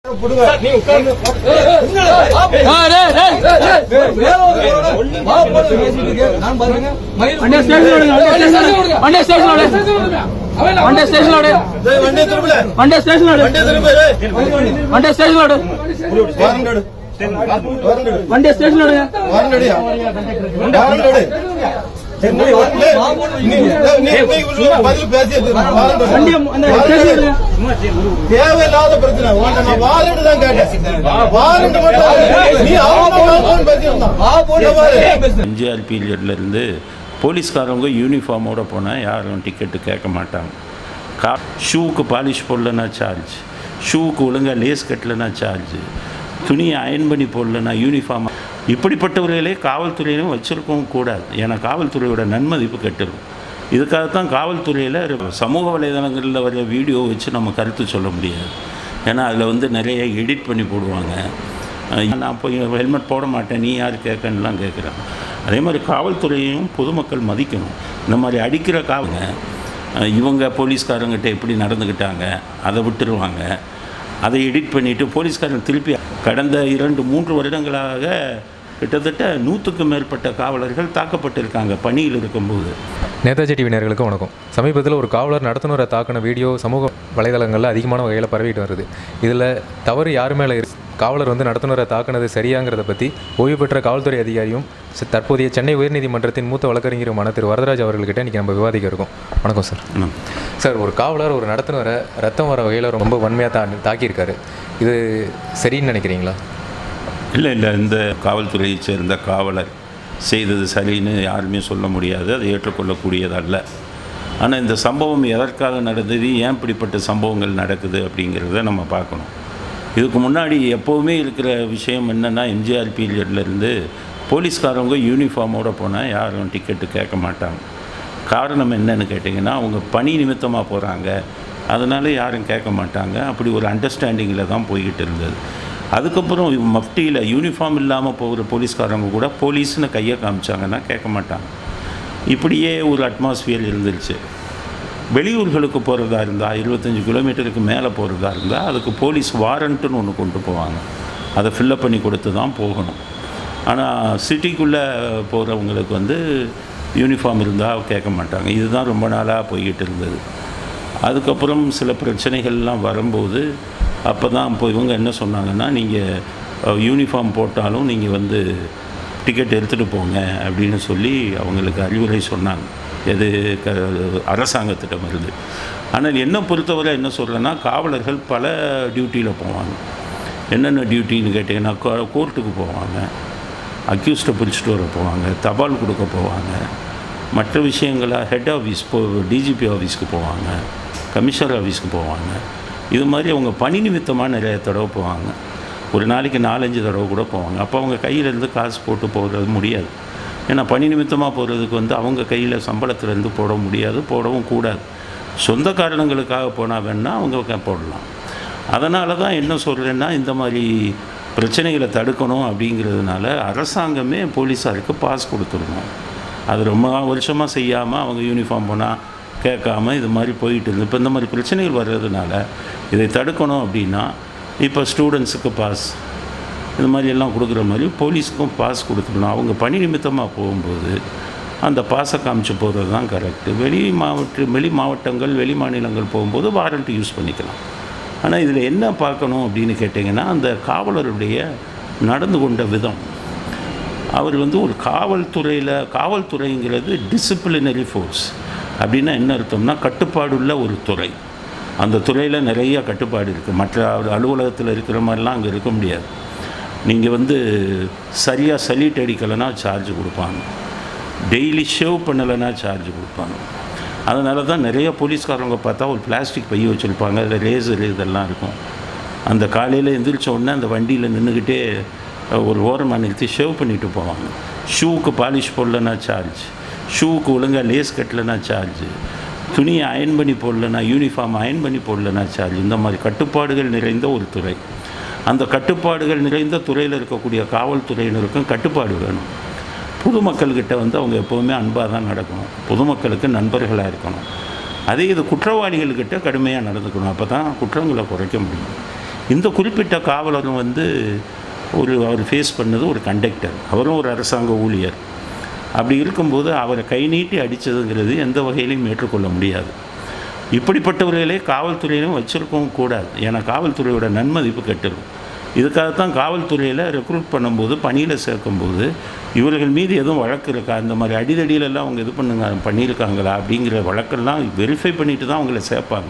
வண்டியை ஸ்டேஷன்ல விடுங்க வண்டியை ஸ்டேஷன்ல விடு வண்டியை ஸ்டேஷன்ல விடு வண்டியை திரும்பல வண்டியை ஸ்டேஷன்ல விடு வண்டியை திரும்ப வண்டியை ஸ்டேஷன்ல விடு வாரண்டோடு வாரண்டோடு வண்டியை ஸ்டேஷன்ல விடுங்க வாரண்டோடியா வாரண்டோடு பதில் பேசியது வண்டியை அந்த ஸ்டேஷன்ல விடுங்க தேவையில்லாத பிரச்சனை உன்கிட்ட நான் வாரண்ட் தான் கேட்டேன் வாரண்ட் மட்டும் நீ அவங்க பேசியிருந்தான் எம்ஜிஆர் பீரியட்ல இருந்து போலீஸ்காரவங்க யூனிஃபார்மோட போனால் யாரும் டிக்கெட்டு கேட்க மாட்டாங்க கா ஷூவுக்கு பாலிஷ் போடலன்னா சார்ஜ் ஷூவுக்கு ஒழுங்காக லேஸ் கட்டலைன்னா சார்ஜ் துணியை அயன் பண்ணி போடலன்னா யூனிஃபார்ம் இப்படிப்பட்டவர்களே காவல்துறையிலும் வச்சிருக்கவும் கூடாது ஏன்னா காவல்துறையோட நன்மதிப்பு கெட்டுரும் இதுக்காகத்தான் காவல்துறையில் சமூக வலைதளங்களில் வர வீடியோ வச்சு நம்ம கருத்து சொல்ல முடியாது ஏன்னா அதில் வந்து நிறைய எடிட் பண்ணி போடுவாங்க அஹ் நான் போய் ஹெல்மெட் போட மாட்டேன் நீ யார் கேட்கணுலாம் கேட்குறேன் அதே மாதிரி காவல்துறையையும் பொதுமக்கள் மதிக்கணும் இந்த மாதிரி அடிக்கிற காவங்க அஹ் இவங்க போலீஸ்காரங்கிட்ட எப்படி நடந்துக்கிட்டாங்க அதை விட்டுருவாங்க அதை எடிட் பண்ணிவிட்டு போலீஸ்காரன் திருப்பி கடந்த இரண்டு மூன்று வருடங்களாக கிட்டத்தட்ட நூற்றுக்கும் மேற்பட்ட காவலர்கள் தாக்கப்பட்டிருக்காங்க பணியில் இருக்கும்போது நேதாஜி டிவி நேயர்களுக்கு வணக்கம் சமீபத்தில் ஒரு காவலர் நடத்துனரை தாக்கின வீடியோ சமூக வலைதளங்களில் அதிகமான வகையில் பரவிட்டு வருது இதில் தவறு யார் மேலே இருக்கு காவலர் வந்து நடத்துனரை தாக்குனது சரியாங்கிறத பற்றி ஓய்வு பெற்ற காவல்துறை அதிகாரியும் சி- தற்போதைய சென்னை உயர்நீதிமன்றத்தின் மூத்த வழக்கறிஞருமான திரு வரதராஜ் அவர்கள்கிட்ட இன்றைக்கி நம்ம விவாதிக்க இருக்கோம் வணக்கம் சார் ம். சார் ஒரு காவலர் ஒரு நடத்துனரை ரத்தம் வர வகையில் ரொம்ப வன்மையாக தா தாக்கியிருக்காரு இது சரின்னு நினைக்கிறீங்களா இல்லை இல்லை இந்த காவல்துறையைச் சேர்ந்த காவலர் செய்தது சரின்னு யாருமே சொல்ல முடியாது அதை ஏற்றுக்கொள்ளக்கூடியதல்ல ஆனால் இந்த சம்பவம் எதற்காக நடந்தது ஏன் இப்படிப்பட்ட சம்பவங்கள் நடக்குது அப்படிங்கிறத நம்ம பார்க்கணும் இதுக்கு முன்னாடி எப்போவுமே இருக்கிற விஷயம் என்னென்னா எம்ஜிஆர் பீரியட்லேருந்து போலீஸ்காரவங்க யூனிஃபார்மோட போனால் யாரும் டிக்கெட்டு கேட்க மாட்டாங்க காரணம் என்னன்னு கேட்டிங்கன்னா அவங்க பணி நிமித்தமாக போகிறாங்க அதனால யாரும் கேட்க மாட்டாங்க அப்படி ஒரு அண்டர்ஸ்டாண்டிங்கில் தான் போய்கிட்டு இருந்தது அதுக்கப்புறம் மஃப்டியில் யூனிஃபார்ம் இல்லாமல் போகிற போலீஸ்காரங்க கூட போலீஸ்னு கையை காமிச்சாங்கன்னா கேட்க மாட்டாங்க இப்படியே ஒரு அட்மாஸ்பியர் இருந்துருச்சு வெளியூர்களுக்கு போகிறதா இருந்தால் இருபத்தஞ்சி கிலோமீட்டருக்கு மேலே போகிறதா இருந்தால் அதுக்கு போலீஸ் வாரண்ட்டுன்னு ஒன்று கொண்டு போவாங்க அதை ஃபில்லப் பண்ணி கொடுத்து தான் போகணும் ஆனால் சிட்டிக்குள்ளே போகிறவங்களுக்கு வந்து யூனிஃபார்ம் இருந்தால் கேட்க மாட்டாங்க இதுதான் ரொம்ப நாளாக போய்கிட்டு இருந்தது அதுக்கப்புறம் சில பிரச்சனைகள்லாம் வரும்போது அப்போ தான் இப்போ இவங்க என்ன சொன்னாங்கன்னா நீங்கள் யூனிஃபார்ம் போட்டாலும் நீங்கள் வந்து டிக்கெட் எடுத்துகிட்டு போங்க அப்படின்னு சொல்லி அவங்களுக்கு அறிவுரை சொன்னாங்க எது க அரசாங்கத்திடம் இருந்து ஆனால் என்னை பொறுத்தவரை என்ன சொல்கிறேன்னா காவலர்கள் பல டியூட்டியில் போவாங்க என்னென்ன டியூட்டின்னு கேட்டிங்கன்னா கோ- கோர்ட்டுக்கு போவாங்க அக்யூஸ்டை பிடிச்சிட்டு வர போவாங்க தபால் கொடுக்க போவாங்க மற்ற விஷயங்களா ஹெட் ஆஃபீஸ் போ டிஜிபி ஆஃபீஸ்க்கு போவாங்க கமிஷனர் ஆஃபீஸ்க்கு போவாங்க இது மாதிரி அவங்க பணி நிமித்தமாக நிறைய தடவை போவாங்க ஒரு நாளைக்கு நாலஞ்சு தடவை கூட போவாங்க அப்போ அவங்க கையிலேருந்து காசு போட்டு போகிறது முடியாது ஏன்னா பணி நிமித்தமாக போகிறதுக்கு வந்து அவங்க கையில் சம்பளத்துலேருந்து போட முடியாது போடவும் கூடாது சொந்த காரணங்களுக்காக போனால் வேணால் அவங்க க- போடலாம் அதனால தான் என்ன சொல்கிறேன்னா இந்த மாதிரி பிரச்சனைகளை தடுக்கணும் அப்படிங்கிறதுனால அரசாங்கமே போலீஸாருக்கு பாஸ் கொடுத்துடணும் அது ரொம்ப வருஷமாக செய்யாமல் அவங்க யூனிஃபார்ம் போனால் கேட்காம இது மாதிரி போயிட்டு இருந்து இப்போ இந்த மாதிரி பிரச்சனைகள் வர்றதுனால இதை தடுக்கணும் அப்படின்னா இப்போ ஸ்டூடெண்ட்ஸுக்கு பாஸ் இது மாதிரி எல்லாம் கொடுக்குற மாதிரி போலீஸுக்கும் பாஸ் கொடுத்துடணும் அவங்க பணி நிமித்தமாக போகும்போது அந்த பாஸை காமிச்சு போகிறது தான் கரெக்டு வெளி மாவட்ட வெளி மாவட்டங்கள் வெளி மாநிலங்கள் போகும்போது வாரண்ட் யூஸ் பண்ணிக்கலாம் ஆனால் இதில் என்ன பார்க்கணும் அப்படின்னு கேட்டிங்கன்னா அந்த காவலருடைய நடந்து கொண்ட விதம் அவர் வந்து ஒரு காவல்துறையில் காவல்துறைங்கிறது டிசிப்ளினரி ஃபோர்ஸ் அப்படின்னா என்ன அர்த்தம்னா கட்டுப்பாடுள்ள ஒரு துறை அந்த துறையில் நிறைய கட்டுப்பாடு இருக்குது மற்ற அலுவலகத்தில் இருக்கிற மாதிரிலாம் அங்கே இருக்க முடியாது நீங்கள் வந்து சரியாக சல்யூட் அடிக்கலைன்னா சார்ஜ் கொடுப்பாங்க டெய்லி ஷேவ் பண்ணலைன்னா சார்ஜ் கொடுப்பாங்க அதனால தான் நிறைய போலீஸ்காரங்க பார்த்தா ஒரு பிளாஸ்டிக் பை வச்சுருப்பாங்க அதில் ரேசர் இதெல்லாம் இருக்கும் அந்த காலையில் எந்திரிச்ச உடனே அந்த வண்டியில் நின்றுக்கிட்டே ஒரு ஓரமாக நிறுத்தி ஷேவ் பண்ணிட்டு போவாங்க ஷூவுக்கு பாலிஷ் போடலன்னா சார்ஜ் ஷூவுக்கு ஒழுங்காக லேஸ் கட்டலைன்னா சார்ஜ் துணியை அயன் பண்ணி போடலன்னா யூனிஃபார்ம் அயன் பண்ணி போடலன்னா சார்ஜ் இந்த மாதிரி கட்டுப்பாடுகள் நிறைந்த ஒரு துறை அந்த கட்டுப்பாடுகள் நிறைந்த துறையில் இருக்கக்கூடிய காவல்துறையினருக்கும் கட்டுப்பாடு வேணும் பொதுமக்கள்கிட்ட வந்து அவங்க எப்போவுமே அன்பாக தான் நடக்கணும் பொதுமக்களுக்கு நண்பர்களாக இருக்கணும் அதே இது குற்றவாளிகள்கிட்ட கடுமையாக நடந்துக்கணும் அப்போ தான் குற்றங்களை குறைக்க முடியும் இந்த குறிப்பிட்ட காவலரும் வந்து ஒரு அவர் ஃபேஸ் பண்ணது ஒரு கண்டக்டர் அவரும் ஒரு அரசாங்க ஊழியர் அப்படி இருக்கும்போது அவரை கை நீட்டி அடித்ததுங்கிறது எந்த வகையிலையும் ஏற்றுக்கொள்ள முடியாது இப்படிப்பட்டவர்களே காவல்துறையிலும் வச்சிருக்கவும் கூடாது ஏன்னா காவல்துறையோட நன்மதிப்பு கெட்டுரும் இதுக்காகத்தான் காவல்துறையில் ரெக்ரூட் பண்ணும்போது பணியில் சேர்க்கும்போது இவர்கள் மீது எதுவும் வழக்கு இருக்கா இந்த மாதிரி அடிதடியிலெல்லாம் அவங்க இது பண்ணுங்க பண்ணியிருக்காங்களா அப்படிங்கிற வழக்கெல்லாம் வெரிஃபை பண்ணிட்டு தான் அவங்கள சேர்ப்பாங்க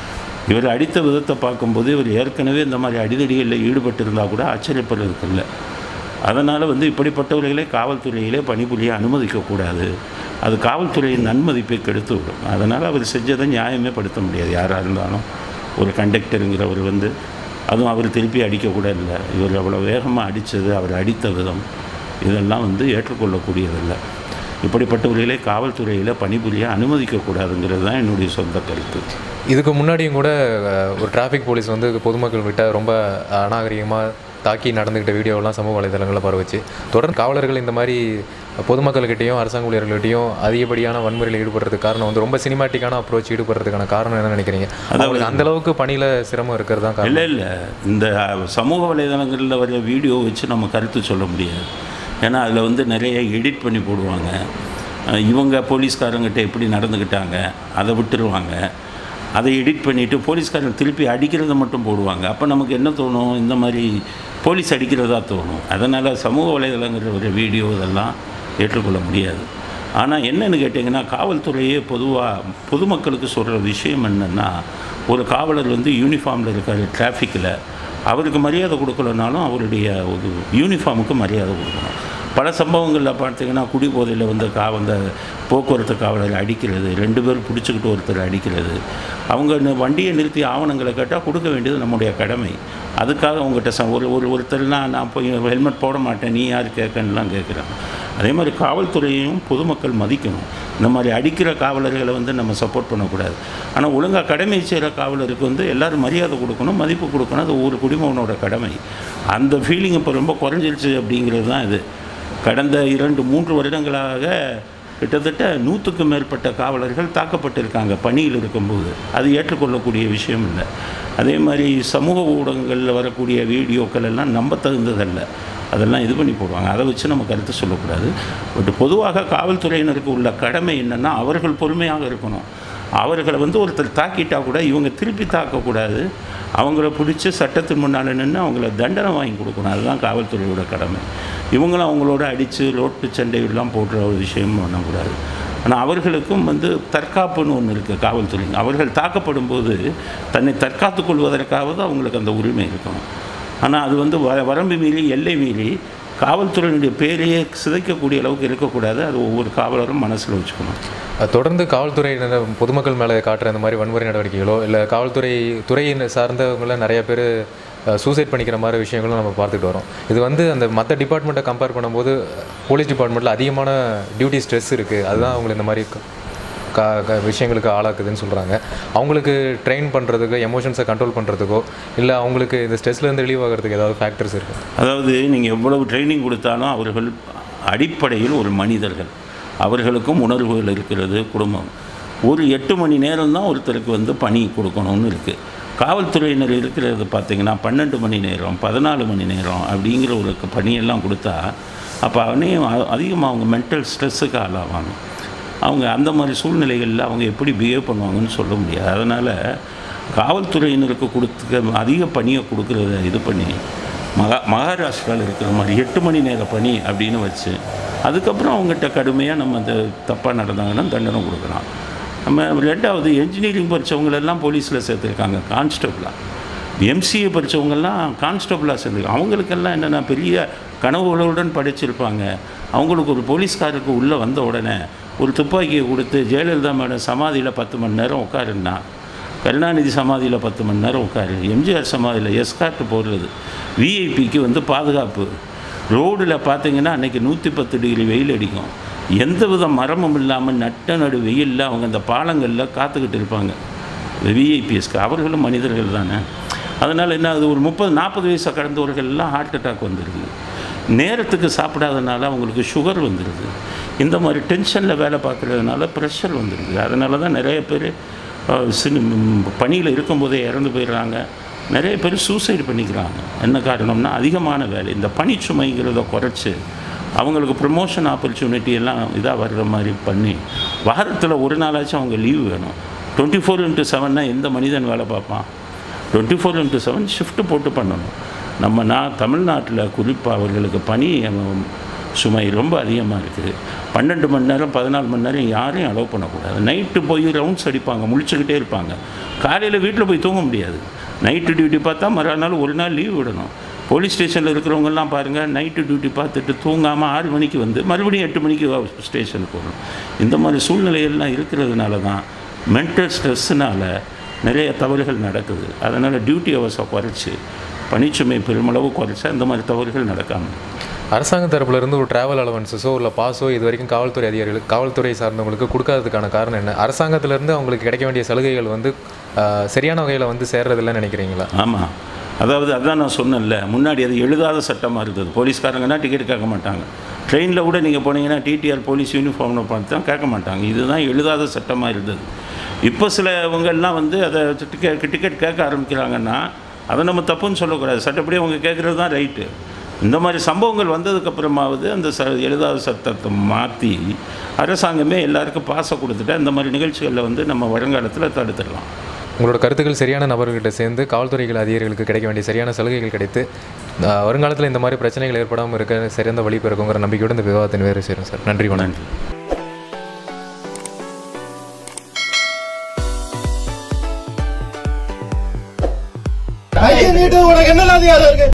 இவர் அடித்த விதத்தை பார்க்கும்போது இவர் ஏற்கனவே இந்த மாதிரி அடிதடிகளில் ஈடுபட்டிருந்தால் கூட ஆச்சரியப்படுறதுக்கு இல்லை அதனால் வந்து இப்படிப்பட்டவர்களே காவல்துறையிலே பணிபுரிய அனுமதிக்கக்கூடாது அது காவல்துறையின் நன்மதிப்பை கெடுத்து விடும் அதனால் அவர் செஞ்சதை நியாயமே படுத்த முடியாது யாராக இருந்தாலும் ஒரு கண்டக்டருங்கிறவர் வந்து அதுவும் அவர் திருப்பி அடிக்கக்கூட இல்லை இவர் அவ்வளோ வேகமாக அடித்தது அவர் அடித்த விதம் இதெல்லாம் வந்து ஏற்றுக்கொள்ளக்கூடியதில்லை இப்படிப்பட்டவர்களே காவல்துறையில் பணிபுரிய அனுமதிக்கக்கூடாதுங்கிறது தான் என்னுடைய சொந்த கருத்து இதுக்கு முன்னாடியும் கூட அஹ், ஒரு டிராஃபிக் போலீஸ் வந்து பொதுமக்கள் விட்ட ரொம்ப அநாகரிகமாக தாக்கி நடந்துக்கிட்ட வீடியோவெல்லாம் சமூக வலைதளங்களில் பரவச்சு தொடர்ந்து காவலர்கள் இந்த மாதிரி பொதுமக்கள்கிட்டையும் அரசாங்க ஊழியர்கள்கிட்டையும் அதிகப்படியான வன்முறையில் ஈடுபடுறதுக்கு காரணம் வந்து ரொம்ப சினிமாட்டிக்கான அப்ரோச் ஈடுபடுறதுக்கான காரணம் என்ன நினைக்கிறீங்க அவங்களுக்கு அந்த அளவுக்கு பணியில் சிரமம் இருக்கிறது தான் காரணம் இல்லை இல்லை இந்த சமூக வலைதளங்களில் வர வீடியோ வச்சு நம்ம கருத்து சொல்ல முடியாது ஏன்னா அதில் வந்து நிறைய எடிட் பண்ணி போடுவாங்க அஹ் இவங்க போலீஸ்காரங்கிட்ட எப்படி நடந்துக்கிட்டாங்க அதை விட்டுருவாங்க அதை எடிட் பண்ணிவிட்டு போலீஸ்காரங்க திருப்பி அடிக்கிறத மட்டும் போடுவாங்க அப்போ நமக்கு என்ன தோணும் இந்த மாதிரி போலீஸ் அடிக்கிறதா தோணும் அதனால் சமூக வலைதளங்கிற ஒரு வீடியோ இதெல்லாம் ஏற்றுக்கொள்ள முடியாது ஆனால் என்னன்னு கேட்டிங்கன்னா காவல்துறையே பொதுவாக பொதுமக்களுக்கு சொல்கிற விஷயம் என்னென்னா ஒரு காவலர் வந்து யூனிஃபார்மில் இருக்கார் டிராஃபிக்கில் அவருக்கு மரியாதை கொடுக்கலனாலும் அவருடைய ஒரு யூனிஃபார்முக்கு மரியாதை கொடுக்கணும் பல சம்பவங்களில் பார்த்தீங்கன்னா குடிபோதையில் வந்து கா வந்த போக்குவரத்து காவலர் அடிக்கிறது ரெண்டு பேர் பிடிச்சிக்கிட்டு ஒருத்தர் அடிக்கிறது அவங்க இந்த வண்டியை நிறுத்தி ஆவணங்களை கேட்டால் கொடுக்க வேண்டியது நம்முடைய கடமை அதுக்காக அவங்ககிட்ட ச ஒரு ஒரு ஒருத்தர்லாம் நான் போய் ஹெல்மெட் போட மாட்டேன் நீ யார் கேட்கணுலாம் கேட்குறாங்க அதே மாதிரி காவல்துறையையும் பொதுமக்கள் மதிக்கணும் இந்த மாதிரி அடிக்கிற காவலர்களை வந்து நம்ம சப்போர்ட் பண்ணக்கூடாது ஆனால் ஒழுங்காக கடமை செய்கிற காவலருக்கு வந்து எல்லோரும் மரியாதை கொடுக்கணும் மதிப்பு கொடுக்கணும் அது ஒரு குடிமகனோட கடமை அந்த ஃபீலிங் இப்போ ரொம்ப குறைஞ்சிருச்சு அப்படிங்கிறது தான் இது கடந்த இரண்டு மூன்று வருடங்களாக கிட்டத்தட்ட நூற்றுக்கும் மேற்பட்ட காவலர்கள் தாக்கப்பட்டிருக்காங்க பணியில் இருக்கும்போது அது ஏற்றுக்கொள்ளக்கூடிய விஷயம் இல்லை அதே மாதிரி சமூக ஊடகங்களில் வரக்கூடிய வீடியோக்கள் எல்லாம் நம்ப தகுந்ததல்ல அதெல்லாம் இது பண்ணி போடுவாங்க அதை வச்சு நம்ம கருத்து சொல்லக்கூடாது பட் பொதுவாக காவல்துறையினருக்கு உள்ள கடமை என்னென்னா அவர்கள் பொறுமையாக இருக்கணும் அவர்களை வந்து ஒருத்தர் தாக்கிட்டா கூட இவங்க திருப்பி தாக்கக்கூடாது அவங்கள பிடிச்சி சட்டத்தின் முன்னால் நின்று அவங்கள தண்டனை வாங்கி கொடுக்கணும் அதுதான் காவல்துறையோட கடமை இவங்களும் அவங்களோட அடித்து ரோட்டு சண்டையெல்லாம் போடுற ஒரு விஷயம் பண்ணக்கூடாது ஆனால் அவர்களுக்கும் வந்து தற்காப்புன்னு ஒன்று இருக்குது காவல்துறை அவர்கள் தாக்கப்படும் போது தன்னை தற்காத்துக் கொள்வதற்காவது அவங்களுக்கு அந்த உரிமை இருக்கணும் ஆனால் அது வந்து வ வரம்பு மீறி எல்லை மீறி காவல்துறையினுடைய பேரையே சிதைக்கக்கூடிய அளவுக்கு இருக்கக்கூடாது அது ஒவ்வொரு காவலரும் மனசில் வச்சுக்கணும் அது தொடர்ந்து காவல்துறையினர் பொதுமக்கள் மேலே காட்டுற இந்த மாதிரி வன்முறை நடவடிக்கைகளோ இல்லை காவல்துறை துறையின் சார்ந்தவங்கள நிறைய பேர் சூசைட் பண்ணிக்கிற மாதிரி விஷயங்களும் நம்ம பார்த்துட்டு வரோம் இது வந்து அந்த மற்ற டிபார்ட்மெண்ட்டை கம்பேர் பண்ணும்போது போலீஸ் டிபார்ட்மெண்ட்டில் அதிகமான டியூட்டி ஸ்ட்ரெஸ் இருக்குது அதுதான் அவங்களை இந்த மாதிரி க- கா க- விஷயங்களுக்கு ஆளாக்குதுன்னு சொல்கிறாங்க அவங்களுக்கு ட்ரெயின் பண்ணுறதுக்கோ எமோஷன்ஸை கண்ட்ரோல் பண்ணுறதுக்கோ இல்லை அவங்களுக்கு இந்த ஸ்ட்ரெஸ்லேருந்து ரிலீவ் ஆகிறதுக்கு ஏதாவது ஃபேக்டர்ஸ் இருக்குது அதாவது நீங்கள் எவ்வளவு ட்ரைனிங் கொடுத்தாலும் அவர்கள் அடிப்படையில் ஒரு மனிதர்கள் அவர்களுக்கும் உணர்வுகள் இருக்கிறது குடும்பம் ஒரு எட்டு மணி நேரம் தான் ஒருத்தருக்கு வந்து பணி கொடுக்கணும்னு இருக்குது காவல்துறையினர் இருக்கிறது பார்த்திங்கன்னா பன்னெண்டு மணி நேரம் பதினாலு மணி நேரம் அப்படிங்கிற ஒரு பணியெல்லாம் கொடுத்தா அப்போ அவனையும் அதிகமாக அவங்க மென்டல் ஸ்ட்ரெஸ்ஸுக்கு ஆளாவாங்க அவங்க அந்த மாதிரி சூழ்நிலைகளில் அவங்க எப்படி பிஹேவ் பண்ணுவாங்கன்னு சொல்ல முடியாது அதனால் காவல்துறையினருக்கு கொடுத்துக்க அதிக பணியை கொடுக்குறத இது பண்ணி மகா மகாராஷ்டிராவில் இருக்கிற மாதிரி எட்டு மணி நேர பணி அப்படின்னு வச்சு அதுக்கப்புறம் அவங்ககிட்ட கடுமையாக நம்ம அந்த தப்பாக நடந்தாங்கன்னா தண்டனை கொடுக்கலாம் நம்ம ரெண்டாவது என்ஜினியரிங் படித்தவங்களெல்லாம் போலீஸில் சேர்த்துருக்காங்க கான்ஸ்டபிளாக எம்சிஏ படித்தவங்கெல்லாம் கான்ஸ்டபிளாக சேர்ந்துருக்காங்க அவங்களுக்கெல்லாம் என்னென்னா பெரிய கனவுகளுடன் படிச்சிருப்பாங்க அவங்களுக்கு ஒரு போலீஸ்காருக்கு உள்ளே வந்த உடனே ஒரு துப்பாக்கியை கொடுத்து ஜெயலலிதா மேடம் சமாதியில் பத்து மணி நேரம் உட்காருன்னா கருணாநிதி சமாதியில் பத்து மணி நேரம் உட்காரு எம்ஜிஆர் சமாதியில் எஸ்கார்ட் போடுறது விஐபிக்கு வந்து பாதுகாப்பு ரோடில் பார்த்தீங்கன்னா அன்றைக்கி நூற்றி பத்து டிகிரி வெயில் அடிக்கும் எந்த வித மரமும் இல்லாமல் நட்ட நடு வெயிலில் அவங்க அந்த பாலங்களில் காத்துக்கிட்டு இருப்பாங்க விஐபிஎஸ்க்கு அவர்களும் மனிதர்கள் தானே அதனால் என்ன அது ஒரு முப்பது நாற்பது வயசை கடந்தவர்கள்லாம் ஹார்ட் அட்டாக் வந்துடுது நேரத்துக்கு சாப்பிடாதனால அவங்களுக்கு சுகர் வந்துடுது இந்த மாதிரி டென்ஷனில் வேலை பார்க்குறதுனால ப்ரெஷர் வந்துடுது அதனால தான் நிறைய பேர் சினி பணியில் இருக்கும்போதே இறந்து போயிடுறாங்க நிறைய பேர் சூசைடு பண்ணிக்கிறாங்க என்ன காரணம்னா அதிகமான வேலை இந்த பணிச்சுமைங்கிறத குறைச்சி அவங்களுக்கு ப்ரமோஷன் ஆப்பர்ச்சுனிட்டி எல்லாம் இதாக வர்ற மாதிரி பண்ணி வாரத்தில் ஒரு நாளாச்சும் அவங்க லீவ் வேணும் டுவெண்ட்டி ஃபோர் இன்ட்டு செவன்னா எந்த மனிதன் வேலை பார்ப்பான் twenty four into seven shift போட்டு பண்ணணும் நம்ம நான் தமிழ்நாட்டில் குறிப்பாக அவர்களுக்கு பணி அஹ், சுமை ரொம்ப அதிகமாக இருக்குது பன்னெண்டு மணி நேரம் பதினாலு மணி நேரம் யாரையும் அலோவ் பண்ணக்கூடாது நைட்டு போய் ரவுண்ட்ஸ் அடிப்பாங்க முழிச்சுக்கிட்டே இருப்பாங்க காலையில் வீட்டில் போய் தூங்க முடியாது நைட்டு டியூட்டி பார்த்தா மறுநாள் ஒரு நாள் லீவ் விடணும் போலீஸ் ஸ்டேஷனில் இருக்கிறவங்கெல்லாம் பாருங்கள் நைட்டு டியூட்டி பார்த்துட்டு தூங்காமல் ஆறு மணிக்கு வந்து மறுபடியும் எட்டு மணிக்கு ஸ்டேஷனுக்கு வரணும் இந்த மாதிரி சூழ்நிலையெல்லாம் இருக்கிறதுனால தான் மென்டல் ஸ்ட்ரெஸ்ஸுனால நிறைய தவறுகள் நடக்குது அதனால் டியூட்டி அவர்ஸை குறைச்சி பணிச்சுமை பெருமளவு குறைச்சா இந்த மாதிரி தவறுகள் நடக்காமல் அரசாங்க தரப்புல இருந்து ஒரு டிராவல் அலவன்ஸஸோ இல்லை பாஸோ இது வரைக்கும் காவல்துறை அதிகாரிகளுக்கு காவல்துறை சார்ந்தவங்களுக்கு கொடுக்காததுக்கான காரணம் என்ன அரசாங்கத்திலேருந்து அவங்களுக்கு கிடைக்க வேண்டிய சலுகைகள் வந்து ஆஹ், சரியான வகையில் வந்து சேர்றதில்லைன்னு நினைக்கிறீங்களா ஆமாம் அதாவது அதான் நான் சொன்னேன்ல முன்னாடி அது எழுதாத சட்டமாக இருந்தது போலீஸ்காரங்கன்னா டிக்கெட் கேட்க மாட்டாங்க ட்ரெயினில் கூட நீங்கள் போனீங்கன்னா டிடிஆர் போலீஸ் யூனிஃபார்ம்னு பார்த்து தான் கேட்க மாட்டாங்க இதுதான் எழுதாத சட்டமாக இருந்தது இப்போ சில இவங்கெல்லாம் வந்து அதை டிக்கெட் டிக்கெட் கேட்க ஆரம்பிக்கிறாங்கன்னா அதை நம்ம தப்புன்னு சொல்லக்கூடாது சட்டப்படி அவங்க கேட்குறது தான் ரைட்டு இந்த மாதிரி சம்பவங்கள் வந்ததுக்கப்புறமாவது அந்த ச எழுதாத சட்டத்தை மாற்றி அரசாங்கமே எல்லாருக்கும் பாசை கொடுத்துட்டா இந்த மாதிரி நிகழ்ச்சிகளில் வந்து நம்ம வருங்காலத்தில் தடுத்துடலாம் உங்களோட கருத்துக்கள் சரியான நபர்கிட்ட சேர்ந்து காவல்துறைகள் அதிகாரிகளுக்கு கிடைக்க வேண்டிய சரியான சலுகைகள் கிடைத்து ஆஹ், வருங்காலத்தில் இந்த மாதிரி பிரச்சனைகள் ஏற்படாமல் இருக்க சிறந்த வழி பிறக்குங்கிற நம்பிக்கையோடு இந்த விவாதத்தை நிறைவு செய்கிறோம் சார் நன்றி வணக்கம் நன்றி கையை நீட்டு உனக்கு என்ன அதிகாரம் இருக்கு